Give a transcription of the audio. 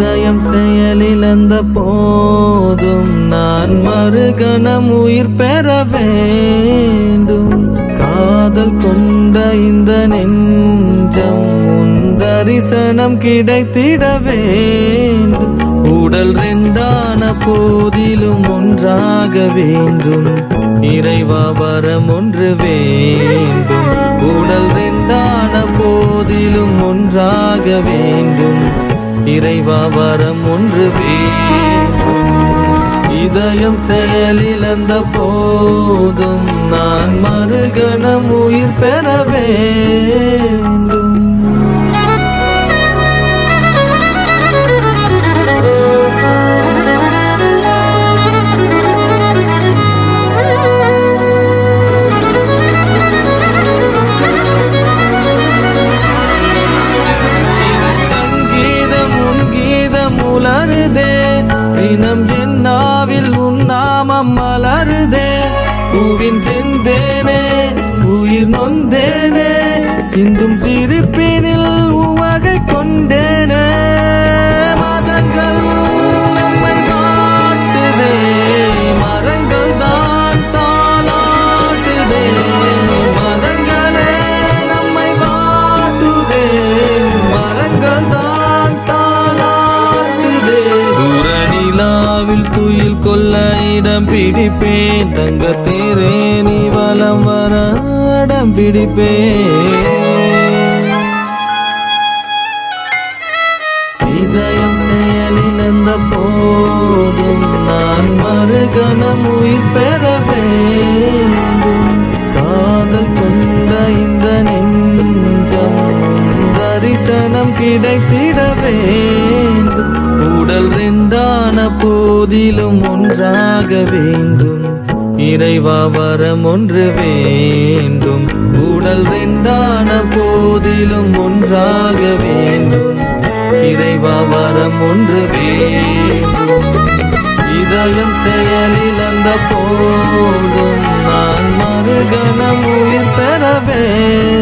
இதயம் செயலிழந்த போதும் நான் மறுகணம் உயிர் பெற வேண்டும் காதல் கொண்ட இந்த நெஞ்சம் உன் தரிசனம் கிடைத்திட வேண்டும் உடல் ரெண்டான போதிலும் ஒன்றாக வேண்டும் இறைவா வரம் ஒன்று வேண்டும் உடல் ரெண்டான போதிலும் ஒன்றாக வேண்டும் இறைவா வரம் ஒன்று வேண்டும் இதயம் செயலிழந்த போதும் நான் மறுகணம் உயிர் பெற வேண்டும் சங்கீதம் உன் கீதம் உலருதே தினம் என் நாவில் உன் நாமம் மலருதே பூவின் செந்தேனே உயிர் நொந்தேனே சிந்தும் சிரிப்பினில் உவகை கொண்டேனே மதங்கள் நம்மை வாட்டுதே மரங்கள் தான் தாளாட்டுதே மதங்களே நம்மை வாட்டுதே மரங்கள் தான் தாளாட்டுதே தூர நிலாவில் துயில் கொள்ள இடம் பிடிப்பேன் தங்க தேரே நீ வலம் வர இடம் பிடிப்பேன் இதயம் செயலிழந்த போதும் நான் மறுகணம் உயிர் பெற வேண்டும் காதல் கொண்ட இந்த நெஞ்சம் உன் தரிசனம் கிடைத்திட வேண்டும் உடல் ரெண்டான போதிலும் ஒன்றாக வேண்டும் இறைவா வரம் ஒன்று வேண்டும் உடல் ரெண்டான போதிலும் ஒன்றாக வேண்டும் இறைவா வரம் ஒன்று வேண்டும் இதயம் செயலிழந்த போதும் நான் மறுகணம் உயிர் பெற வேண்டும்